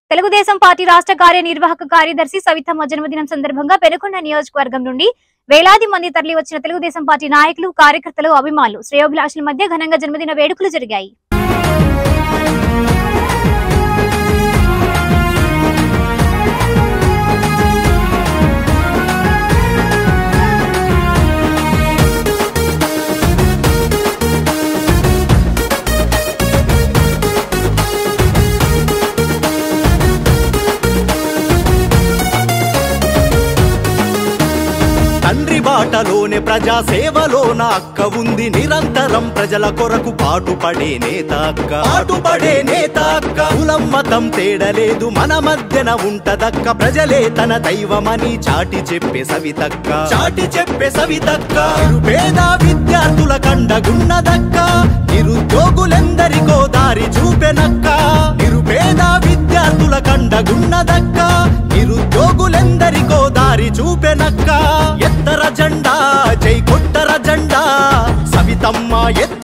Telugu Desam party రాష్ట్ర కార్యనిర్వాహక కార్యదర్శి సవితమ్మ జన్మదినం సందర్భంగా పెనుకొండ నియోజకవర్గం నుండి వేలాది మంది తరలి వచ్చిన తెలుగుదేశం పార్టీ నాయకులు కార్యకర్తలు అభిమానులు శ్రేయోభిలాషుల మధ్య ఘనంగా జన్మదిన వేడుకలు జరిగాయి తండ్రి బాటలోనే ప్రజా సేవలోన అక్క ఉంది నిరంతరం ప్రజల కొరకు పాటుపడే నేత అక్క పాటుపడే నేత అక్క కులం మతం తేడలేదు మన మధ్యన ఉంటదక్క ప్రజలే తన దైవమని చాటి చెప్పే సవితక్క చాటి చెప్పే సవితక్క పేద విద్యార్థుల కండగున్నదక్క నిరుద్యోగులెందరికో దారి చూపెనక్క నిరుపేద విద్యార్థుల కండగున్నదక్క నిరుద్యోగులెందరికో దారి చూపెనక్క ఎత్తర జెండా జై కొట్టర జెండా సవితమ్మ ఎత్తు